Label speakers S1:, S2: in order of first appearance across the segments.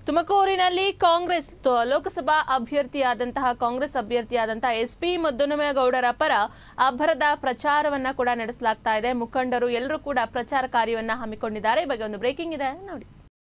S1: ತುಮಕೂರಿನಲ್ಲಿ ಕಾಂಗ್ರೆಸ್ ತ- ಲೋಕಸಭಾ ಅಭ್ಯರ್ಥಿಯಾದಂತಹ ಕಾಂಗ್ರೆಸ್ ಅಭ್ಯರ್ಥಿಯಾದಂತಹ ಎಸ್ ಪಿ ಮುದ್ದನುಮೇಗೌಡರ ಪರ ಅಬ್ಬರದ ಪ್ರಚಾರವನ್ನ ಕೂಡ ನಡೆಸಲಾಗ್ತಾ ಇದೆ ಮುಖಂಡರು ಎಲ್ಲರೂ ಕೂಡ ಪ್ರಚಾರ ಕಾರ್ಯವನ್ನ ಹಮ್ಮಿಕೊಂಡಿದ್ದಾರೆ ಈ ಬಗ್ಗೆ ಒಂದು ಬ್ರೇಕಿಂಗ್ ಇದೆ ನೋಡಿ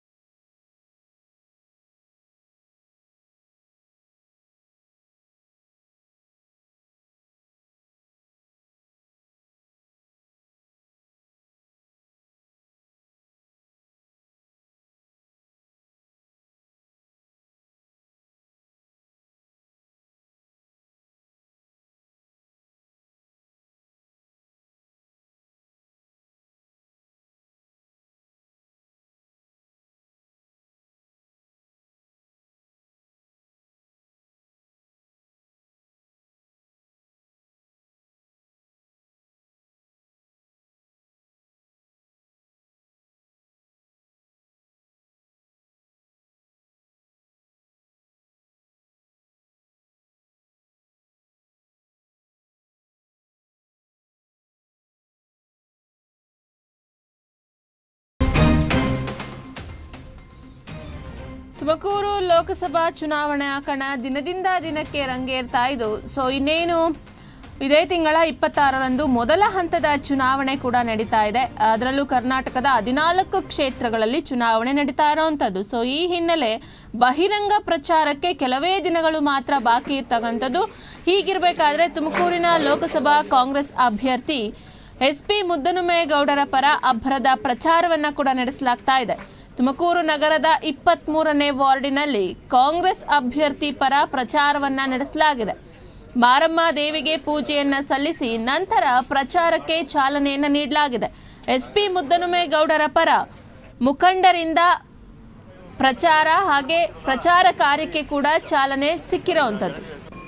S1: ತುಮಕೂರು ಲೋಕಸಭಾ ಚುನಾವಣಾ ಕಣ ದಿನದಿಂದ ದಿನಕ್ಕೆ ರಂಗೇರ್ತಾ ಇದ್ದು ಸೊ ಇನ್ನೇನು ಇದೇ ತಿಂಗಳ ಇಪ್ಪತ್ತಾರರಂದು ಮೊದಲ ಹಂತದ ಚುನಾವಣೆ ಕೂಡ ನಡೀತಾ ಇದೆ ಅದರಲ್ಲೂ ಕರ್ನಾಟಕದ ಹದಿನಾಲ್ಕು ಕ್ಷೇತ್ರಗಳಲ್ಲಿ ಚುನಾವಣೆ ನಡೀತಾ ಇರೋವಂಥದ್ದು ಸೊ ಈ ಹಿನ್ನೆಲೆ ಬಹಿರಂಗ ಪ್ರಚಾರಕ್ಕೆ ಕೆಲವೇ ದಿನಗಳು ಮಾತ್ರ ಬಾಕಿ ಇರ್ತಕ್ಕಂಥದ್ದು ಹೀಗಿರಬೇಕಾದ್ರೆ ತುಮಕೂರಿನ ಲೋಕಸಭಾ ಕಾಂಗ್ರೆಸ್ ಅಭ್ಯರ್ಥಿ ಎಸ್ ಪಿ ಮುದ್ದನುಮೇಗೌಡರ ಪರ ಅಬ್ಬರದ ಪ್ರಚಾರವನ್ನ ಕೂಡ ನಡೆಸಲಾಗ್ತಾ ಇದೆ ತುಮಕೂರು ನಗರದ ಇಪ್ಪತ್ತ್ ಮೂರನೇ ವಾರ್ಡಿನಲ್ಲಿ ಕಾಂಗ್ರೆಸ್ ಅಭ್ಯರ್ಥಿ ಪರ ಪ್ರಚಾರವನ್ನ ನಡೆಸಲಾಗಿದೆ ಮಾರಮ್ಮ ದೇವಿಗೆ ಪೂಜೆಯನ್ನ ಸಲ್ಲಿಸಿ ನಂತರ ಪ್ರಚಾರಕ್ಕೆ ಚಾಲನೆಯನ್ನ ನೀಡಲಾಗಿದೆ ಎಸ್ಪಿ ಮುದ್ದನುಮೇಗೌಡರ ಪರ ಮುಖಂಡರಿಂದ ಪ್ರಚಾರ ಹಾಗೆ ಪ್ರಚಾರ ಕಾರ್ಯಕ್ಕೆ ಕೂಡ ಚಾಲನೆ ಸಿಕ್ಕಿರೋವಂಥದ್ದು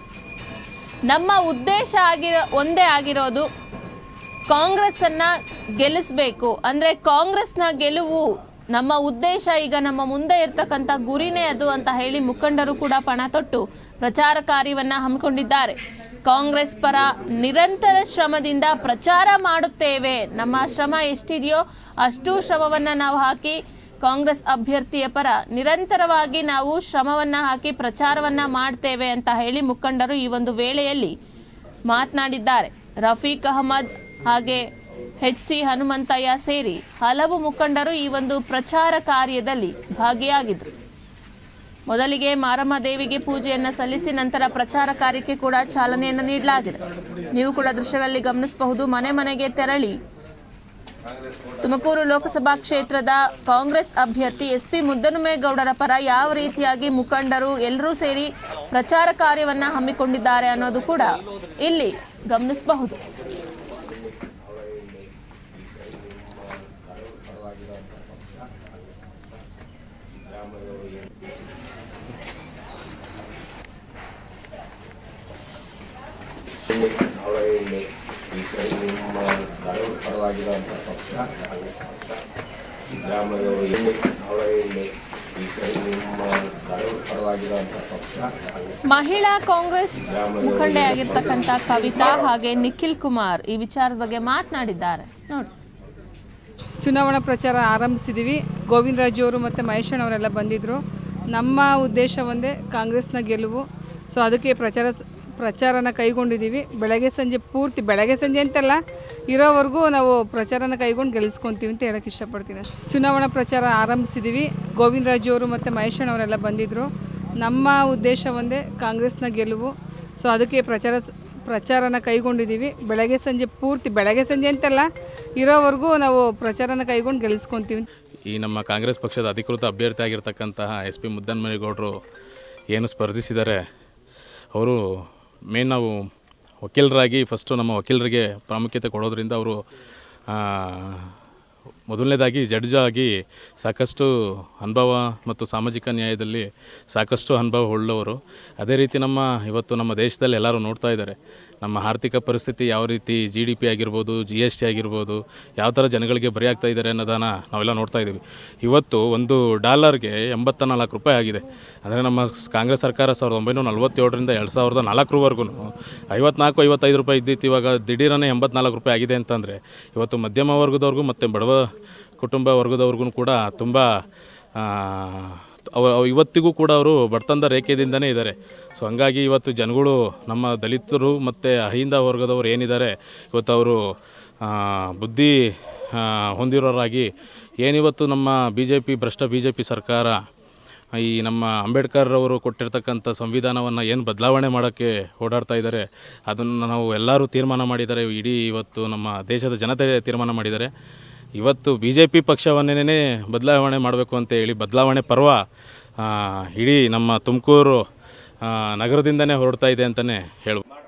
S1: ನಮ್ಮ ಉದ್ದೇಶ ಆಗಿರೋ ಒಂದೇ ಆಗಿರೋದು ಕಾಂಗ್ರೆಸ್ ಅನ್ನ ಗೆಲ್ಲಿಸಬೇಕು ಅಂದ್ರೆ ಕಾಂಗ್ರೆಸ್ನ ಗೆಲುವು ನಮ್ಮ ಉದ್ದೇಶ ಈಗ ನಮ್ಮ ಮುಂದೆ ಇರ್ತಕ್ಕಂಥ ಗುರಿನೇ ಅದು ಅಂತ ಹೇಳಿ ಮುಖಂಡರು ಕೂಡ ಪಣ ತೊಟ್ಟು ಪ್ರಚಾರ ಕಾರ್ಯವನ್ನ ಹಮ್ಮಿಕೊಂಡಿದ್ದಾರೆ ಕಾಂಗ್ರೆಸ್ ಪರ ನಿರಂತರ ಶ್ರಮದಿಂದ ಪ್ರಚಾರ ಮಾಡುತ್ತೇವೆ ನಮ್ಮ ಶ್ರಮ ಎಷ್ಟಿದೆಯೋ ಅಷ್ಟು ಶ್ರಮವನ್ನ ನಾವು ಹಾಕಿ ಕಾಂಗ್ರೆಸ್ ಅಭ್ಯರ್ಥಿಯ ಪರ ನಿರಂತರವಾಗಿ ನಾವು ಶ್ರಮವನ್ನ ಹಾಕಿ ಪ್ರಚಾರವನ್ನ ಮಾಡ್ತೇವೆ ಅಂತ ಹೇಳಿ ಮುಖಂಡರು ಈ ಒಂದು ವೇಳೆಯಲ್ಲಿ ಮಾತನಾಡಿದ್ದಾರೆ ರಫೀಕ್ ಅಹಮದ್ ಹಾಗೆ ಎಚ್ ಸಿ ಹನುಮಂತಯ್ಯ ಸೇರಿ ಹಲವು ಮುಖಂಡರು ಈ ಒಂದು ಪ್ರಚಾರ ಕಾರ್ಯದಲ್ಲಿ ಭಾಗಿಯಾಗಿದ್ದರು ಮೊದಲಿಗೆ ಮಾರಮ್ಮ ದೇವಿಗೆ ಪೂಜೆಯನ್ನ ಸಲ್ಲಿಸಿ ನಂತರ ಪ್ರಚಾರ ಕಾರ್ಯಕ್ಕೆ ಕೂಡ ಚಾಲನೆಯನ್ನು ನೀಡಲಾಗಿದೆ ನೀವು ಕೂಡ ದೃಶ್ಯಗಳಲ್ಲಿ ಗಮನಿಸಬಹುದು ಮನೆ ಮನೆಗೆ ತೆರಳಿ ತುಮಕೂರು ಲೋಕಸಭಾ ಕ್ಷೇತ್ರದ ಕಾಂಗ್ರೆಸ್ ಅಭ್ಯರ್ಥಿ ಎಸ್ ಪಿ ಮುದ್ದನುಮೇಗೌಡರ ಪರ ಯಾವ ರೀತಿಯಾಗಿ ಮುಖಂಡರು ಎಲ್ಲರೂ ಸೇರಿ ಪ್ರಚಾರ ಕಾರ್ಯವನ್ನ ಹಮ್ಮಿಕೊಂಡಿದ್ದಾರೆ ಅನ್ನೋದು ಕೂಡ ಇಲ್ಲಿ ಗಮನಿಸಬಹುದು
S2: ಅವಳ ಇಲ್ಲಿ ಈ ಕಡೆ ನಿಮ್ಮ ಧಾರವಾಡ ಪರವಾಗಿರುವಂಥ ಪಕ್ಷ ಕಾಂಗ್ರೆಸ್ ಪಕ್ಷ ಸಿದ್ದರಾಮಯ್ಯವರು ಇಲ್ಲಿ ಅವಳ ಇಲ್ಲಿ ಈ ಕಡೆ ನಿಮ್ಮ ಧಾರವಾಡ ಪರವಾಗಿರುವಂಥ ಪಕ್ಷ ಕಾಂಗ್ರೆಸ್
S1: ಮಹಿಳಾ ಕಾಂಗ್ರೆಸ್ ಮುಖಂಡೆಯಾಗಿರ್ತಕ್ಕಂಥ ಕವಿತಾ ಹಾಗೆ ನಿಖಿಲ್ ಕುಮಾರ್ ಈ ವಿಚಾರದ ಬಗ್ಗೆ ಮಾತನಾಡಿದ್ದಾರೆ ನೋಡಿ
S3: ಚುನಾವಣಾ ಪ್ರಚಾರ ಆರಂಭಿಸಿದ್ದೀವಿ ಗೋವಿಂದರಾಜು ಅವರು ಮತ್ತು ಮಹೇಶಣ್ಣವರೆಲ್ಲ ಬಂದಿದ್ದರು ನಮ್ಮ ಉದ್ದೇಶ ಒಂದೇ ಕಾಂಗ್ರೆಸ್ನ ಗೆಲುವು ಸೊ ಅದಕ್ಕೆ ಪ್ರಚಾರ ಪ್ರಚಾರನ ಕೈಗೊಂಡಿದ್ದೀವಿ ಬೆಳಗ್ಗೆ ಸಂಜೆ ಪೂರ್ತಿ ಬೆಳಗ್ಗೆ ಸಂಜೆ ಅಂತಲ್ಲ ಇರೋವರೆಗೂ ನಾವು ಪ್ರಚಾರನ ಕೈಗೊಂಡು ಗೆಲ್ಲಿಸ್ಕೊತೀವಿ ಅಂತ ಹೇಳಕ್ಕೆ ಇಷ್ಟಪಡ್ತೀನಿ ಚುನಾವಣಾ ಪ್ರಚಾರ ಆರಂಭಿಸಿದ್ದೀವಿ ಗೋವಿಂದರಾಜು ಅವರು ಮತ್ತು ಮಹೇಶಣ್ಣವರೆಲ್ಲ ಬಂದಿದ್ದರು ನಮ್ಮ ಉದ್ದೇಶ ಒಂದೇ ಕಾಂಗ್ರೆಸ್ನ ಗೆಲುವು ಸೊ ಅದಕ್ಕೆ ಪ್ರಚಾರ ಪ್ರಚಾರನ ಕೈಗೊಂಡಿದ್ದೀವಿ ಬೆಳಗ್ಗೆ ಸಂಜೆ ಪೂರ್ತಿ ಬೆಳಗ್ಗೆ ಸಂಜೆ ಅಂತಲ್ಲ ಇರೋವರೆಗೂ ನಾವು ಪ್ರಚಾರನ ಕೈಗೊಂಡು ಗೆಲ್ಲಿಸ್ಕೊತೀವಿ
S4: ಈ ನಮ್ಮ ಕಾಂಗ್ರೆಸ್ ಪಕ್ಷದ ಅಧಿಕೃತ ಅಭ್ಯರ್ಥಿ ಆಗಿರ್ತಕ್ಕಂತಹ ಎಸ್ ಪಿ ಮುದ್ದನ್ಮೇಗೌಡರು ಏನು ಸ್ಪರ್ಧಿಸಿದ್ದಾರೆ ಅವರು ಮೇನ್ ನಾವು ವಕೀಲರಾಗಿ ಫಸ್ಟು ನಮ್ಮ ವಕೀಲರಿಗೆ ಪ್ರಾಮುಖ್ಯತೆ ಕೊಡೋದ್ರಿಂದ ಅವರು ಮೊದಲನೇದಾಗಿ ಜಡ್ಜ್ ಆಗಿ ಸಾಕಷ್ಟು ಅನುಭವ ಮತ್ತು ಸಾಮಾಜಿಕ ನ್ಯಾಯದಲ್ಲಿ ಸಾಕಷ್ಟು ಅನುಭವ ಉಳ್ಳವರು ಅದೇ ರೀತಿ ನಮ್ಮ ಇವತ್ತು ನಮ್ಮ ದೇಶದಲ್ಲಿ ಎಲ್ಲರೂ ನೋಡ್ತಾ ಇದ್ದಾರೆ ನಮ್ಮ ಆರ್ಥಿಕ ಪರಿಸ್ಥಿತಿ ಯಾವ ರೀತಿ ಜಿ ಡಿ ಪಿ ಆಗಿರ್ಬೋದು ಜಿ ಎಸ್ ಟಿ ಆಗಿರ್ಬೋದು ಯಾವ ಥರ ಜನಗಳಿಗೆ ಬರಿ ಆಗ್ತಾ ಇದ್ದಾರೆ ಅನ್ನೋದನ್ನು ನಾವೆಲ್ಲ ನೋಡ್ತಾ ಇದ್ದೀವಿ ಇವತ್ತು ಒಂದು ಡಾಲರ್ಗೆ ಎಂಬತ್ತ ನಾಲ್ಕು ರೂಪಾಯಿ ಆಗಿದೆ ಅಂದರೆ ನಮ್ಮ ಸ್- ಕಾಂಗ್ರೆಸ್ ಸರ್ಕಾರ ಸಾವಿರದ ಒಂಬೈನೂರ ನಲ್ವತ್ತೇಳರಿಂದ ಎರಡು ಸಾವಿರದ ನಾಲ್ಕರವರೆಗೂ ಐವತ್ನಾಲ್ಕು ಐವತ್ತೈದು ರೂಪಾಯಿ ಇದ್ದಿತ್ತು ಇವಾಗ ದಿಢೀರನೇ ಎಂಬತ್ನಾಲ್ಕು ರೂಪಾಯಿ ಆಗಿದೆ ಅಂತಂದರೆ ಇವತ್ತು ಮಧ್ಯಮ ವರ್ಗದವ್ರಿಗೂ ಮತ್ತು ಬಡವ ಕುಟುಂಬ ವರ್ಗದವ್ರಿಗೂ ಕೂಡ ತುಂಬ ಅವ ಇವತ್ತಿಗೂ ಕೂಡ ಅವರು ಬಡತನದ ರೇಖೆದಿಂದನೇ ಇದ್ದಾರೆ ಸೊ ಹಂಗಾಗಿ ಇವತ್ತು ಜನಗಳು ನಮ್ಮ ದಲಿತರು ಮತ್ತು ಅಹಿಂದ ವರ್ಗದವರು ಏನಿದ್ದಾರೆ ಇವತ್ತು ಅವರು ಆ, ಬುದ್ಧಿ ಆ, ಹೊಂದಿರೋರಾಗಿ ಏನಿವತ್ತು ನಮ್ಮ ಬಿ ಜೆ ಪಿ ಭ್ರಷ್ಟ ಬಿ ಜೆ ಪಿ ಸರ್ಕಾರ ಈ ನಮ್ಮ ಅಂಬೇಡ್ಕರ್ ಅವರು ಕೊಟ್ಟಿರ್ತಕ್ಕಂಥ ಸಂವಿಧಾನವನ್ನು ಏನು ಬದಲಾವಣೆ ಮಾಡೋಕ್ಕೆ ಓಡಾಡ್ತಾ ಇದ್ದಾರೆ ಅದನ್ನು ನಾವು ಎಲ್ಲರೂ ತೀರ್ಮಾನ ಮಾಡಿದ್ದಾರೆ ಇಡೀ ಇವತ್ತು ನಮ್ಮ ದೇಶದ ಜನತೆ ತೀರ್ಮಾನ ಮಾಡಿದ್ದಾರೆ ಇವತ್ತು ಬಿ ಜೆ ಪಿ ಪಕ್ಷವನ್ನೇ ಬದಲಾವಣೆ ಮಾಡಬೇಕು ಅಂತ ಹೇಳಿ ಬದಲಾವಣೆ ಪರ್ವ ಆ, ಇಡೀ ನಮ್ಮ ತುಮಕೂರು ನಗರದಿಂದನೇ ಹೊರಡ್ತಾ ಇದೆ ಅಂತಲೇ ಹೇಳ್ಬೋದು